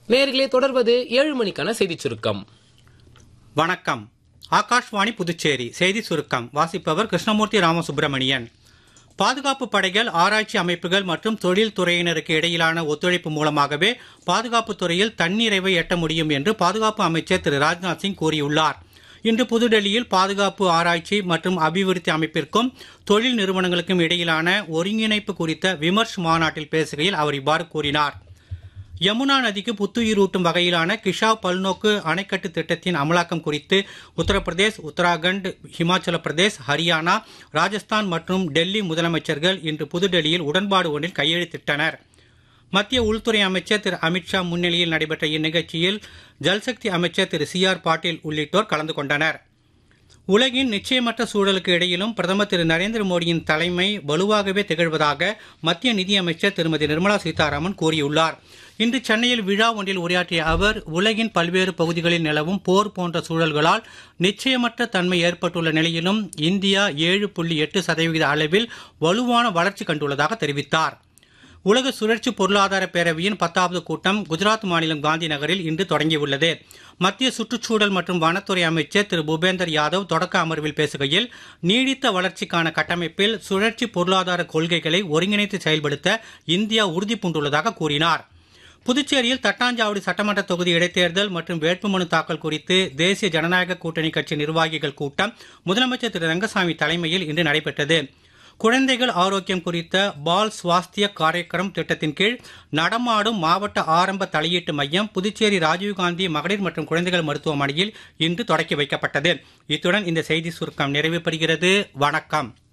நேர்களே தொடர்வது ஏழு மணிக்கான செய்திச் சுருக்கம் வணக்கம் ஆகாஷ்வாணி புதுச்சேரி செய்தி சுருக்கம் வாசிப்பவர் கிருஷ்ணமூர்த்தி ராமசுப்பிரமணியன் பாதுகாப்பு படைகள் ஆராய்ச்சி அமைப்புகள் மற்றும் தொழில் துறையினருக்கு இடையிலான ஒத்துழைப்பு மூலமாகவே பாதுகாப்பு துறையில் தன்னிறைவை எட்ட முடியும் என்று பாதுகாப்பு அமைச்சர் திரு ராஜ்நாத் சிங் கூறியுள்ளார் இன்று புதுடெல்லியில் பாதுகாப்பு ஆராய்ச்சி மற்றும் அபிவிருத்தி அமைப்பிற்கும் தொழில் நிறுவனங்களுக்கும் இடையிலான ஒருங்கிணைப்பு குறித்த விமர்ஷ் மாநாட்டில் பேசுகையில் அவர் இவ்வாறு கூறினார் யமுனா நதிக்கு புத்துயிரூட்டும் வகையிலான கிஷாவ் பல்நோக்கு அணைக்கட்டு திட்டத்தின் அமலாக்கம் குறித்து உத்தரப்பிரதேஷ் உத்தராகண்ட் ஹிமாச்சல பிரதேஷ் ஹரியானா ராஜஸ்தான் மற்றும் டெல்லி முதலமைச்சர்கள் இன்று புதுடெல்லியில் உடன்பாடு ஒன்றில் கையெழுத்திட்டனர் மத்திய உள்துறை அமைச்சர் திரு அமித்ஷா முன்னிலையில் நடைபெற்ற இந்நிகழ்ச்சியில் ஜல்சக்தி அமைச்சர் திரு சி ஆர் பாட்டீல் உள்ளிட்டோர் கலந்து கொண்டனர் உலகின் நிச்சயமற்ற சூழலுக்கு இடையிலும் பிரதமர் திரு நரேந்திர மோடியின் தலைமை வலுவாகவே திகழ்வதாக மத்திய நிதியமைச்சர் திருமதி நிர்மலா சீதாராமன் கூறியுள்ளார் இன்று சென்னையில் விழா ஒன்றில் உரையாற்றிய அவர் உலகின் பல்வேறு பகுதிகளில் நிலவும் போர் போன்ற சூழல்களால் நிச்சயமற்ற தன்மை ஏற்பட்டுள்ள நிலையிலும் இந்தியா ஏழு புள்ளி எட்டு சதவிகித அளவில் வலுவான வளர்ச்சி கண்டுள்ளதாக தெரிவித்தார் உலக சுழற்சி பொருளாதார பேரவையின் பத்தாவது கூட்டம் குஜராத் மாநிலம் காந்தி நகரில் இன்று தொடங்கியுள்ளது மத்திய சுற்றுச்சூழல் மற்றும் வனத்துறை அமைச்சர் திரு பூபேந்தர் யாதவ் தொடக்க அமர்வில் பேசுகையில் நீடித்த வளர்ச்சிக்கான கட்டமைப்பில் சுழற்சி பொருளாதார கொள்கைகளை ஒருங்கிணைத்து செயல்படுத்த இந்தியா உறுதி பூண்டுள்ளதாக கூறினார் புதுச்சேரியில் தட்டாஞ்சாவடி சட்டமன்ற தொகுதி இடைத்தேர்தல் மற்றும் வேட்புமனு தாக்கல் குறித்து தேசிய ஜனநாயக கூட்டணி கட்சி நிர்வாகிகள் கூட்டம் முதலமைச்சர் திரு ரங்கசாமி தலைமையில் இன்று நடைபெற்றது குழந்தைகள் ஆரோக்கியம் குறித்த பால் சுவாஸ்திய காரியக்கிரம் திட்டத்தின் கீழ் நடமாடும் மாவட்ட ஆரம்ப தலையீட்டு மையம் புதுச்சேரி ராஜீவ்காந்தி மகளிர் மற்றும் குழந்தைகள் மருத்துவமனையில் இன்று தொடக்கி வைக்கப்பட்டது இத்துடன் இந்த செய்தி சுருக்கம் நிறைவு பெறுகிறது வணக்கம்